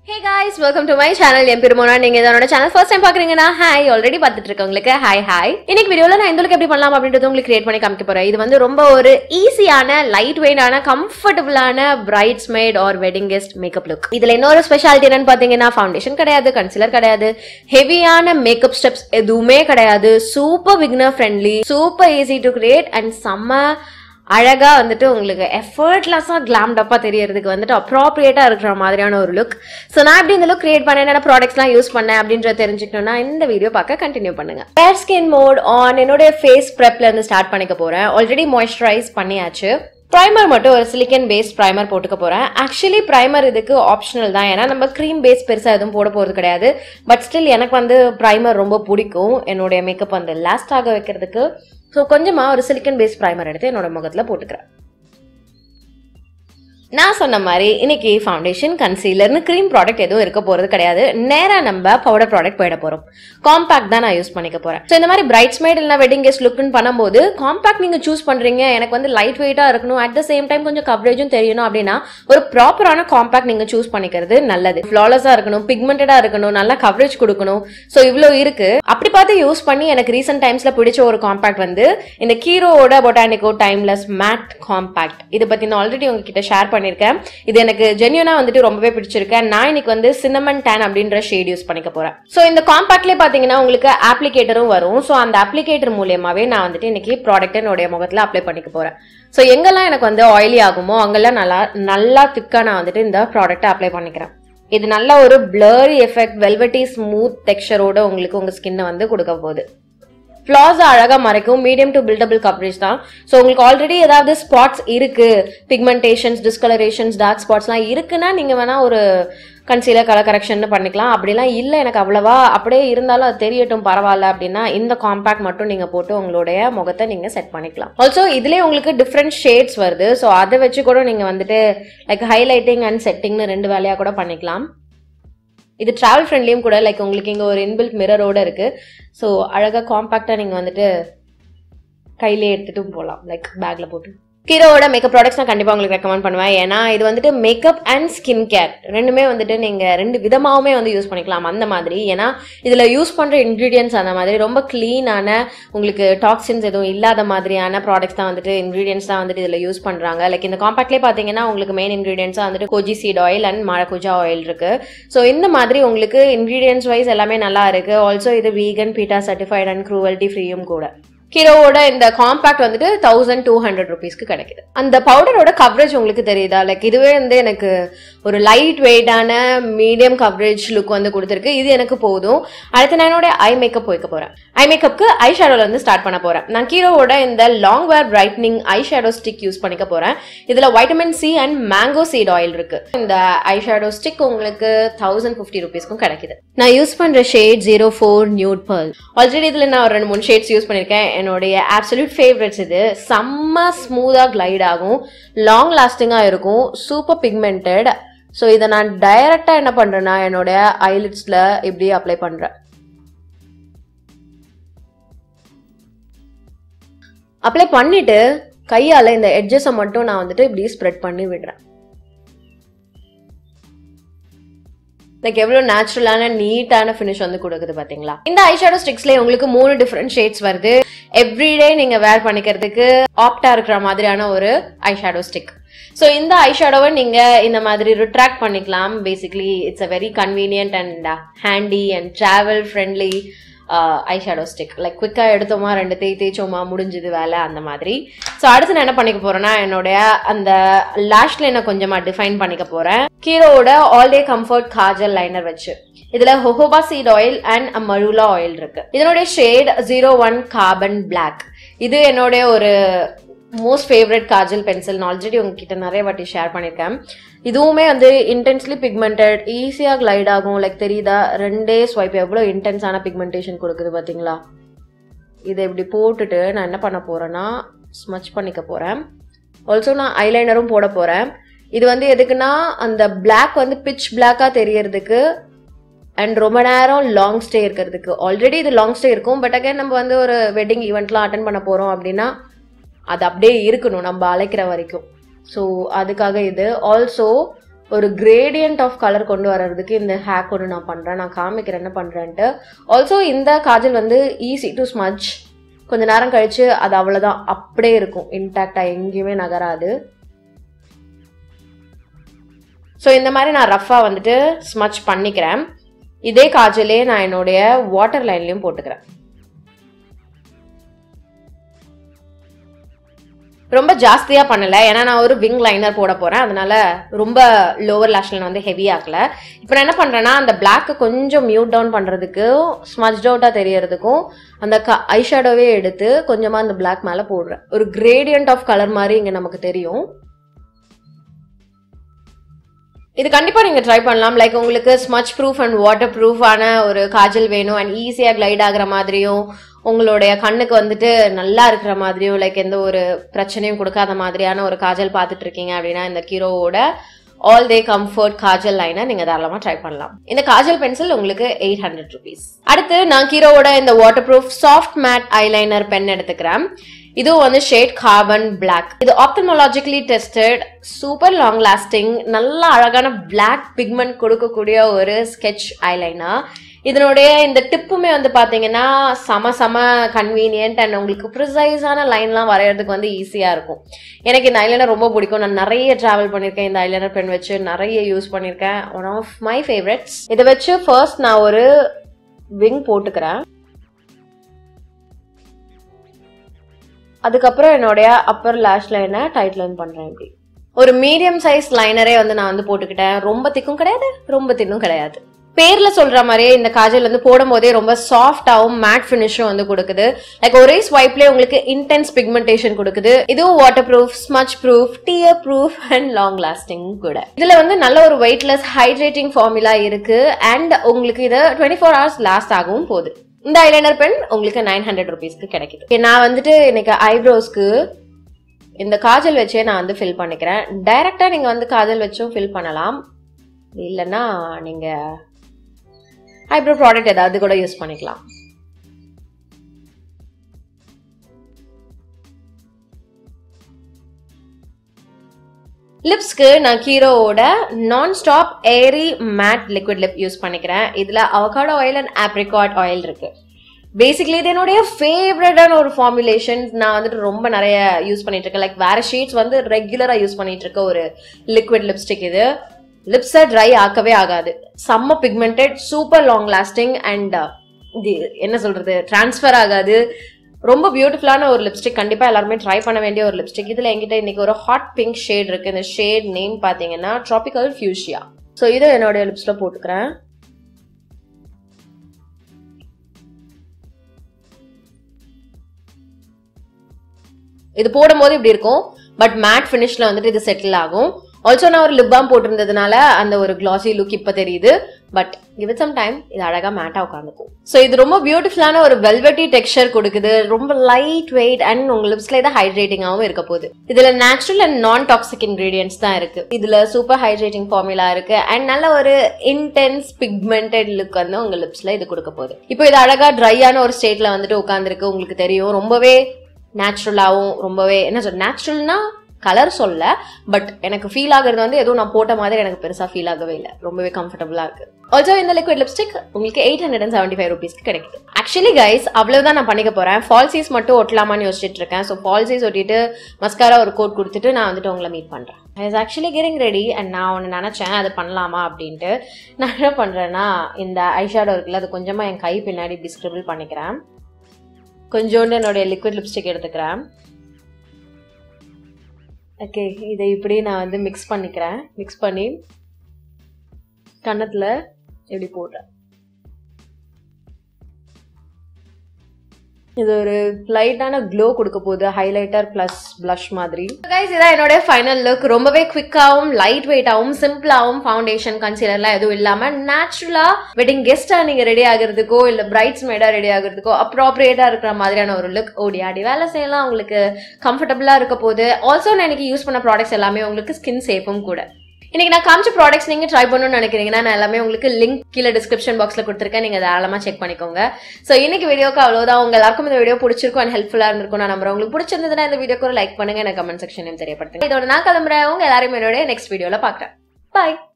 hey guys welcome to my channel என் பெருமோனா நீங்க இதனோட சேனல் ஃபர்ஸ்ட் டைம் பாக்குறீங்கன்னா ஹாய் ஆல்ரெடி பார்த்துட்டு இருக்கவங்களுக்கு ஹாய் ஹாய் இன்னைக்கு வீடியோல நான் எந்த எப்படி பண்ணலாம் அப்படின்றது உங்களுக்கு கிரியேட் பண்ணி காமிக்க போறேன் இது வந்து ரொம்ப ஒரு ஈஸியான லைட் வெயிட்டான கம்ஃபர்டபுளான bridesmaid or wedding guest makeup look இதுல இன்னொரு ஸ்பெஷாலிட்டி என்னன்னு பாத்தீங்கன்னா ஃபவுண்டேஷன் கிடையாது கன்சிலர் கிடையாது ஹெவியான மேக்கப் ஸ்டெப்ஸ் எதுவுமே கிடையாது super beginner friendly super easy to create and செம்ம அழகா வந்துட்டு உங்களுக்கு எஃபர்ட்லெஸ்ஸாக கிளாம்டப்பாக தெரியறதுக்கு வந்துட்டு அப்ராப்ரியேட்டாக இருக்கிற மாதிரியான ஒரு லுக் ஸோ நான் எப்படி இந்த லுக் கிரியேட் பண்ண என்னென்ன ப்ராடக்ட்ஸ்லாம் யூஸ் பண்ணேன் அப்படின்றத தெரிஞ்சுக்கணும்னா இந்த வீடியோ பார்க்க கண்டினியூ பண்ணுங்க ஹேர் ஸ்கின் மோட் ஆன் என்னுடைய ஃபேஸ் ப்ரெப்ல இருந்து ஸ்டார்ட் பண்ணிக்க போறேன் ஆல்ரெடி மாய்ஸ்சரைஸ் பண்ணியாச்சு ப்ரைமர் மட்டும் ஒரு சிலிக்கன் பேஸ் ப்ரைமர் போட்டுக்க போறேன் ஆக்சுவலி ப்ரைமர் இதுக்கு ஆப்ஷனல் தான் ஏன்னா நம்ம க்ரீம் பேஸ் பெருசாக எதுவும் போட போகிறது கிடையாது பட் ஸ்டில் எனக்கு வந்து ப்ரைமர் ரொம்ப பிடிக்கும் என்னுடைய மேக்கப் வந்து லாஸ்ட் ஆக வைக்கிறதுக்கு ஸோ கொஞ்சமாக ஒரு சிலிக்கன் பேஸ் ப்ரைமர் எடுத்து என்னோட முகத்தில் போட்டுக்கிறேன் நான் சொன்ன மாதிரி இன்னைக்கு ஃபவுண்டேஷன் கன்சீலர்னு க்ரீம் ப்ராடக்ட் எதுவும் இருக்க போறது கிடையாது நேரா நம்ம பவுடர் ப்ராடக்ட் போயிட போறோம் காம்பாக்ட் தான் நான் யூஸ் பண்ணிக்க போறேன் ஸோ இந்த மாதிரி பிரைட்ஸ் மேட் இல்லை வெட்டிங் கெஸ்ட் லுக்னு பண்ணும்போது காம்பாக்ட் நீங்க சூஸ் பண்றீங்க எனக்கு வந்து லைட் வெயிட்டா இருக்கணும் அட் த சேம் டைம் கொஞ்சம் கவரேஜும் தெரியணும் அப்படின்னா ஒரு ப்ராப்பரான காம்பாக்ட் நீங்க சூஸ் பண்ணிக்கிறது நல்லது ஃபிளாலஸா இருக்கணும் பிக்மெண்டடா இருக்கணும் நல்லா கவரேஜ் கொடுக்கணும் ஸோ இவ்வளோ இருக்கு அப்படி பார்த்து யூஸ் பண்ணி எனக்கு ரீசெண்ட் டைம்ஸ்ல பிடிச்ச ஒரு காம்பாக்ட் வந்து இந்த கீரோவோட பொட்டானிக்கோ டைம்லெஸ் மேட் காம்பாக்ட் இதை பத்தி நான் ஆல்ரெடி உங்ககிட்ட ஷேர் பண்ணியிருக்கேன் இது எனக்கு ஜென்யூனா வந்துட்டு ரொம்பவே பிடிச்சிருக்கேன் நான் இன்னைக்கு வந்து சின்னமன் டேன் அப்படின்ற ஷேட் யூஸ் பண்ணிக்க போறேன் ஸோ இந்த காம்பாக்ட்லேயே பார்த்தீங்கன்னா உங்களுக்கு அப்ளிகேட்டரும் வரும் ஸோ அந்த அப்ளிகேட்டர் மூலியமாவே நான் வந்துட்டு இன்னைக்கு ப்ராடக்ட் என்னுடைய முகத்தில் அப்ளை பண்ணிக்க போறேன் ஸோ எங்கெல்லாம் எனக்கு வந்து ஆயிலி ஆகுமோ அங்கெல்லாம் நல்லா நல்லா திக்கா நான் வந்துட்டு இந்த ப்ராடக்ட்டை அப்ளை பண்ணிக்கிறேன் இது நல்ல ஒரு பிளரி எஃபெக்ட் வெல்வெட்டி ஸ்மூத் டெக்ஸ்சரோட உங்களுக்கு உங்க ஸ்கின்னை வந்து கொடுக்க போகுது ஃப்ளாஸ் அழகாக மறைக்கும் மீடியம் டு பில்டபிள் கவரேஜ் தான் ஸோ உங்களுக்கு ஆல்ரெடி ஏதாவது ஸ்பாட்ஸ் இருக்கு பிக்மெண்டேஷன்ஸ் டிஸ்கலரேஷன்ஸ் டார்க் ஸ்பாட்ஸ்லாம் இருக்குன்னா நீங்கள் வேணா ஒரு கன்சீலர் கலர் கரெக்ஷன் பண்ணிக்கலாம் அப்படிலாம் இல்லை எனக்கு அவ்வளவா அப்படியே இருந்தாலும் அது தெரியட்டும் பரவாயில்ல அப்படின்னா இந்த காம்பேக்ட் மட்டும் நீங்கள் போட்டு உங்களுடைய முகத்தை நீங்கள் செட் பண்ணிக்கலாம் ஆல்சோ இதுலேயே உங்களுக்கு டிஃப்ரெண்ட் ஷேட்ஸ் வருது ஸோ அதை வச்சு கூட நீங்கள் வந்துட்டு லைக் ஹைலைட்டிங் அண்ட் செட்டிங்னு ரெண்டு வேலையாக கூட பண்ணிக்கலாம் இது டிராவல் ஃப்ரெண்ட்லியும் கூட லைக் உங்களுக்கு இங்கே ஒரு இன்பில்ட் மிரரோட இருக்கு ஸோ அழகாக காம்பாக்டாக நீங்கள் வந்துட்டு கையிலே எடுத்துட்டும் போகலாம் லைக் பேக்கில் போட்டு ஹீரோவோட மேக்கப் ப்ராடக்ட்ஸ் நான் கண்டிப்பாக உங்களுக்கு ரெக்கமெண்ட் பண்ணுவேன் ஏன்னா இது வந்துட்டு மேக்கப் அண்ட் ஸ்கின் கேர் ரெண்டுமே வந்துட்டு நீங்கள் ரெண்டு விதமாகவுமே வந்து யூஸ் பண்ணிக்கலாம் அந்த மாதிரி ஏன்னா இதில் யூஸ் பண்ணுற இன்க்ரீடியன்ஸ் அந்த மாதிரி ரொம்ப க்ளீனான உங்களுக்கு டாக்ஸின்ஸ் எதுவும் இல்லாத மாதிரியான ப்ராடக்ட்ஸ் தான் வந்துட்டு இன்க்ரீடியன்ஸ் தான் வந்துட்டு இதில் யூஸ் பண்ணுறாங்க லைக் இந்த காம்பாக்ட்லேயே பார்த்தீங்கன்னா உங்களுக்கு மெயின் இன்க்ரீடியன்ஸாக வந்துட்டு கோஜி சீட் ஆயில் அண்ட் மழக்குஜா ஆயில் இருக்கு ஸோ இந்த மாதிரி உங்களுக்கு இன்க்ரீடியன்ஸ் வைஸ் எல்லாமே நல்லா இருக்கு ஆல்சோ இது vegan PETA certified and cruelty ஃப்ரீயும் கூட ஹீரோவோட இந்த காம்பாக்ட் வந்துட்டு தௌசண்ட் டூ ஹண்ட்ரட் ருபீஸ்க்கு கிடைக்குது அந்த பவுடரோட கவரேஜ் உங்களுக்கு தெரியுதா லைக் இதுவே வந்து எனக்கு ஒரு லைட் வெயிட்டான மீடியம் கவரேஜ் லுக் வந்து கொடுத்துருக்கு இது எனக்கு போதும் அடுத்து நான் என்னோட ஐ மேக்கப் போய்க்க போறேன் ஐ மேக்கப்க்கு ஐ ஷேடோல இருந்து ஸ்டார்ட் பண்ண போறேன் நான் ஹீரோவோட இந்த long wear brightening eyeshadow stick use பண்ணிக்க போறேன் இதுல vitamin C and mango seed oil இருக்கு இந்த ஐ ஷேடோ ஸ்டிக் உங்களுக்கு தௌசண்ட் ஃபிஃப்டி ருபீஸ்க்கும் கிடைக்குது நான் யூஸ் பண்ற shade zero four nude pearl already இதுல நான் ஒரு ரெண்டு மூணு ஷேட்ஸ் யூஸ் பண்ணிருக்கேன் என்னுடைய ஆப்சல்யூட் ஃபேவரட்ஸ் இது செம்ம ஸ்மூத்தாக கிளைட் ஆகும் லாங் லாஸ்டிங்காக இருக்கும் சூப்பர் பிக்மெண்டட் ஸோ இதை நான் டைரக்டாக என்ன பண்ணுறேன்னா என்னுடைய ஐலிட்ஸில் இப்படி அப்ளை பண்ணுறேன் அப்ளை பண்ணிட்டு கையால் இந்த எட்ஜஸை மட்டும் நான் வந்துட்டு இப்படி ஸ்ப்ரெட் பண்ணி விடுறேன் லைக் எவ்வளோ நேச்சுரலான நீட்டான ஃபினிஷ் வந்து கொடுக்குது பார்த்தீங்களா இந்த ஐஷேடோ ஸ்டிக்ஸ்லேயே உங்களுக்கு மூணு டிஃப்ரெண்ட் ஷேட்ஸ் வருது எவ்ரிடே நீங்கள் வேர் பண்ணிக்கிறதுக்கு ஆப்டா இருக்கிற மாதிரியான ஒரு ஐஷேடோ ஸ்டிக் ஸோ இந்த ஐஷேடோவை நீங்கள் இந்த மாதிரி ரிட்ராக்ட் பண்ணிக்கலாம் basically it's a very convenient and handy and travel friendly eyeshadow stick like குவிக்காக எடுத்தோமா ரெண்டு தேய் தேய்ச்சோமா முடிஞ்சது வேலை அந்த மாதிரி ஸோ அடுத்து நான் என்ன பண்ணிக்க போறேன்னா என்னுடைய அந்த லாஷ் லைனை கொஞ்சமாக டிஃபைன் பண்ணிக்க போறேன் கீரோட all day comfort kajal liner வச்சு இதுல jojoba seed oil and marula oil இருக்கு இதனுடைய shade zero one carbon black இது என்னுடைய ஒரு மோஸ்ட் ஃபேவரட் காஜல் பென்சில் நான் ஆல்ரெடி உங்ககிட்ட நிறைய வாட்டி ஷேர் பண்ணியிருக்கேன் இதுவுமே வந்து இன்டென்ஸ்லி பிக்மெண்டட் ஈஸியாக கிளைட் ஆகும் லைக் தெரியுதா ரெண்டே ஸ்வைப் எவ்வளோ இன்டென்ஸான பிக்மெண்டேஷன் கொடுக்குது பார்த்தீங்களா இதை இப்படி போட்டுட்டு நான் என்ன பண்ண போறேன்னா ஸ்மச் பண்ணிக்க போறேன் ஆல்சோ நான் ஐலைனரும் போட போறேன் இது வந்து எதுக்குன்னா அந்த பிளாக் வந்து பிச் பிளாக்காக தெரியறதுக்கு அண்ட் ரொம்ப நேரம் லாங் ஸ்டே இருக்கிறதுக்கு ஆல்ரெடி இது லாங் ஸ்டே இருக்கும் பட் அகைன் நம்ம வந்து ஒரு வெட்டிங் ஈவெண்ட்லாம் அட்டன் பண்ண போகிறோம் அப்படின்னா அது அப்படியே இருக்கணும் நம்ம அழைக்கிற வரைக்கும் ஸோ அதுக்காக இது ஆல்சோ ஒரு கிரேடியன்ட் ஆஃப் கலர் கொண்டு வர்றதுக்கு இந்த ஹேக் ஒன்று நான் பண்ணுறேன் நான் காமிக்கிறேன் என்ன பண்ணுறேன்ட்டு ஆல்சோ இந்த காஜல் வந்து ஈஸி டு ஸ்மச் கொஞ்ச நேரம் கழிச்சு அது அவ்வளோதான் அப்படியே இருக்கும் இன்டாக்டாக எங்கேயுமே நகராது ஸோ இந்த மாதிரி நான் ரஃபாக வந்துட்டு ஸ்மச் பண்ணிக்கிறேன் இதே காஜலே நான் என்னுடைய வாட்டர் லைன்லையும் போட்டுக்கிறேன் ரொம்ப ஜாஸ்தியா பண்ணல ஏன்னா நான் ஒரு விங் லைனர் போட போறேன் அதனால ரொம்ப லோவர் லேஷ்ல வந்து ஹெவி ஆக்கல இப்போ நான் என்ன பண்றேன்னா அந்த பிளாக் கொஞ்சம் மியூட் டவுன் பண்றதுக்கு ஸ்மஜ் அவுட்டா தெரியறதுக்கும் அந்த ஐஷேடோவே எடுத்து கொஞ்சமா அந்த பிளாக் மேல போடுறேன் ஒரு கிரேடியன்ட் ஆஃப் கலர் மாதிரி இங்க நமக்கு தெரியும் இது கண்டிப்பா நீங்க ட்ரை பண்ணலாம் லைக் உங்களுக்கு ஸ்மச் ப்ரூஃப் அண்ட் வாட்டர் ப்ரூஃபான ஒரு காஜல் வேணும் அண்ட் ஈஸியா கிளைட் ஆகுற மாதிரியும் உங்களுடைய கண்ணுக்கு வந்துட்டு நல்லா இருக்கிற மாதிரியும் லைக் எந்த ஒரு பிரச்சனையும் கொடுக்காத மாதிரியான ஒரு காஜல் பார்த்துட்டு இருக்கீங்க அப்படின்னா இந்த கீரோவோட ஆல் டே கம்ஃபர்ட் காஜல் லைனை நீங்க தாராளமா ட்ரை பண்ணலாம் இந்த காஜல் பென்சில் உங்களுக்கு எயிட் ஹண்ட்ரட் ருபீஸ் அடுத்து நான் கீரோவோட இந்த water proof soft matte eyeliner pen எடுத்துக்கிறேன் இதுவும் வந்து ஷேட் கார்பன் பிளாக் இது ophthalmologically tested super long lasting நல்ல அழகான பிளாக் பிக்மெண்ட் கொடுக்கக்கூடிய ஒரு ஸ்கெட்ச் ஐலைனர் இதனுடைய இந்த டிப்புமே வந்து பாத்தீங்கன்னா சம சம கன்வீனியன்ட் அண்ட் உங்களுக்கு ப்ரிசைஸான லைன்லாம் வரைகிறதுக்கு வந்து ஈஸியா இருக்கும் எனக்கு இந்த ஐலைனர் ரொம்ப பிடிக்கும் நான் நிறைய டிராவல் பண்ணியிருக்கேன் இந்த ஐலைனர் பென் வச்சு நிறைய யூஸ் பண்ணியிருக்கேன் ஒன் ஆஃப் மை ஃபேவரட்ஸ் இதை வச்சு ஃபர்ஸ்ட் நான் ஒரு விங் போட்டுக்கிறேன் அதுக்கப்புறம் என்னுடைய அப்பர் லேஷ் லைனை டைட் லைன் பண்றேன் இப்படி ஒரு மீடியம் சைஸ் லைனரே வந்து நான் வந்து போட்டுக்கிட்டேன் ரொம்ப திக்கும் கிடையாது ரொம்ப தின்னும் கிடையாது பேர்ல சொல்ற மாதிரியே இந்த காஜல் வந்து போடும் போதே ரொம்ப சாஃப்டாவும் மேட் ஃபினிஷும் வந்து கொடுக்குது லைக் ஒரே ஸ்வைப்லயே உங்களுக்கு இன்டென்ஸ் பிக்மெண்டேஷன் கொடுக்குது இதுவும் water proof smudge proof tear proof and long lasting கூட இதுல வந்து நல்ல ஒரு வெயிட்லெஸ் ஹைட்ரேட்டிங் ஃபார்முலா இருக்கு அண்ட் உங்களுக்கு இது டுவெண்ட்டி ஃபோர் ஹவர்ஸ் லாஸ்ட் ஆகவும் போகுது இந்த ஐலைனர் பென் உங்களுக்கு நைன் ஹண்ட்ரட் ருபீஸ்க்கு கிடைக்குது நான் வந்துட்டு இன்னைக்கு ஐப்ரோஸ்க்கு இந்த காஜல் வச்சே நான் வந்து ஃபில் பண்ணிக்கிறேன் டைரக்டா நீங்க வந்து காஜல் வச்சும் ஃபில் பண்ணலாம் இல்லைன்னா நீங்க ஐப்ரோ ப்ராடக்ட் ஏதாவது கூட யூஸ் பண்ணிக்கலாம் லிப்ஸ்க்கு நான் கீரோவோட நான் ஸ்டாப் ஏரி மேட் லிக்விட் லிப் யூஸ் பண்ணிக்கிறேன் இதுல avocado oil and apricot oil இருக்கு பேசிக்லி இது என்னுடைய ஃபேவரட்டான ஒரு ஃபார்முலேஷன் நான் வந்துட்டு ரொம்ப நிறைய யூஸ் பண்ணிட்டு இருக்கேன் லைக் வேற ஷீட்ஸ் வந்து ரெகுலரா யூஸ் பண்ணிட்டு இருக்க ஒரு லிக்விட் லிப்ஸ்டிக் இது லிப்ஸை ட்ரை ஆக்கவே ஆகாது செம்ம pigmented super long lasting and இது என்ன சொல்றது டிரான்ஸ்ஃபர் ஆகாது ரொம்ப பியூட்டிஃபுல்லான ஒரு லிப்ஸ்டிக் கண்டிப்பா எல்லாருமே ட்ரை பண்ண வேண்டிய ஒரு லிப்ஸ்டிக் இதுல என்கிட்ட இன்னைக்கு ஒரு ஹாட் பிங்க் ஷேட் இருக்கு இந்த ஷேட் நேம் பாத்தீங்கன்னா ட்ராபிக்கல் ஃபியூஷியா ஸோ இதை என்னுடைய லிப்ஸ்ல போட்டுக்கிறேன் இது போடும்போது இப்படி இருக்கும் பட் மேட் ஃபினிஷ்ல வந்துட்டு இது செட்டில் ஆகும் ஆல்சோ நான் ஒரு லிப் பாம் போட்டிருந்ததுனால அந்த ஒரு கிளாசி லுக் இப்ப தெரியுது பட் கிவ் சம் டைம் இது அழகா மேட்டா உட்காந்துக்கும் ஸோ இது ரொம்ப பியூட்டிஃபுல்லான ஒரு வெல்வெட்டி டெக்ஸ்சர் கொடுக்குது ரொம்ப லைட் வெயிட் அண்ட் உங்க லிப்ஸ்ல இது ஹைட்ரேட்டிங்காகவும் இருக்க போகுது இதுல natural and non toxic ingredients தான் இருக்கு இதுல சூப்பர் ஹைட்ரேட்டிங் ஃபார்முலா இருக்கு அண்ட் நல்ல ஒரு இன்டென்ஸ் பிக்மெண்டட் லுக் வந்து உங்க லிப்ஸ்ல இது கொடுக்க போகுது இப்போ இது அழகா ட்ரையான ஒரு ஸ்டேட்ல வந்துட்டு உட்காந்துருக்கு உங்களுக்கு தெரியும் ரொம்பவே நேச்சுரலாகவும் ரொம்பவே என்ன சொல் நேச்சுரல்னா கலர் சொல்ல பட் எனக்கு ஃபீல் ஆகுறது வந்து எதுவும் நான் போட்ட மாதிரி எனக்கு பெருசா ஃபீல் ஆகவே இல்லை ரொம்பவே கம்ஃபர்டபுளா இருக்கு ஆல்சோ இந்த லிக்விட் லிப்ஸ்டிக் உங்களுக்கு eight hundred and seventy five ருபீஸ்க்கு கிடைக்குது ஆக்சுவலி கைஸ் அவ்வளவுதான் நான் பண்ணிக்க போறேன் ஃபால்சீஸ் மட்டும் ஒட்டலாமான்னு யோசிச்சுட்டு இருக்கேன் ஸோ ஃபால்சீஸ் ஒட்டிட்டு மஸ்காரா ஒரு கோட் கொடுத்துட்டு நான் வந்துட்டு உங்களை மீட் பண்றேன் I is actually getting ready and நான் ஒன்று நினச்சேன் அது பண்ணலாமா அப்படின்ட்டு நான் என்ன பண்றேன்னா இந்த ஐஷேடோ இருக்குல்ல அது கொஞ்சமா என் கை பின்னாடி இப்படி ஸ்கிரிபிள் பண்ணிக்கிறேன் கொஞ்சோண்டு என்னுடைய லிக்விட் லிப்ஸ்டிக் எடுத்துக்கிறேன் ஓகே இதை இப்படி நான் வந்து மிக்ஸ் பண்ணிக்கிறேன் மிக்ஸ் பண்ணி கன்னத்தில் இப்படி போடுறேன் இது ஒரு லைட்டான க்ளோ கொடுக்க போகுது ஹைலைட்டர் பிளஸ் பிளஷ் மாதிரி கைஸ் இதான் என்னோட ஃபைனல் லுக் ரொம்பவே குவிக்காவும் லைட் வெயிட்டாவும் சிம்பிளாவும் ஃபவுண்டேஷன் கன்சீலர்லாம் எதுவும் இல்லாம நேச்சுரலா வெட்டிங் கெஸ்டா நீங்க ரெடி ஆகுறதுக்கோ இல்ல பிரைட்ஸ் மேடா ரெடி ஆகுறதுக்கோ அப்ராப்ரியேட்டா இருக்கிற மாதிரியான ஒரு லுக் ஓடி ஆடி வேலை செய்யலாம் உங்களுக்கு கம்ஃபர்டபுளா இருக்க போது ஆல்சோ நான் இன்னைக்கு யூஸ் பண்ண ப்ராடக்ட்ஸ் எல்லாமே உங்களுக்கு ஸ்கின் சேஃபும் கூட இன்னைக்கு நான் காமிச்ச ப்ராடக்ட்ஸ் நீங்க ட்ரை பண்ணணும்னு நினைக்கிறீங்கன்னா நான் எல்லாமே உங்களுக்கு லிங்க் கீழே டிஸ்கிரிப்ஷன் பாக்ஸ்ல கொடுத்துருக்கேன் நீங்க தாராளமா செக் பண்ணிக்கோங்க சோ இன்னைக்கு வீடியோக்கு அவ்வளவுதான் உங்க எல்லாருக்கும் இந்த வீடியோ பிடிச்சிருக்கும் அண்ட் ஹெல்ப்ஃபுல்லா இருந்திருக்கும் நான் நம்புறேன் உங்களுக்கு பிடிச்சிருந்ததுன்னா இந்த வீடியோக்கு ஒரு லைக் பண்ணுங்க எனக்கு கமெண்ட் செக்ஷன் தெரியப்படுத்துங்க இதோட நான் கிளம்புறேன் உங்க எல்லாரையும் என்னோட நெக்ஸ்ட் வீடியோல பாக்குறேன் பாய்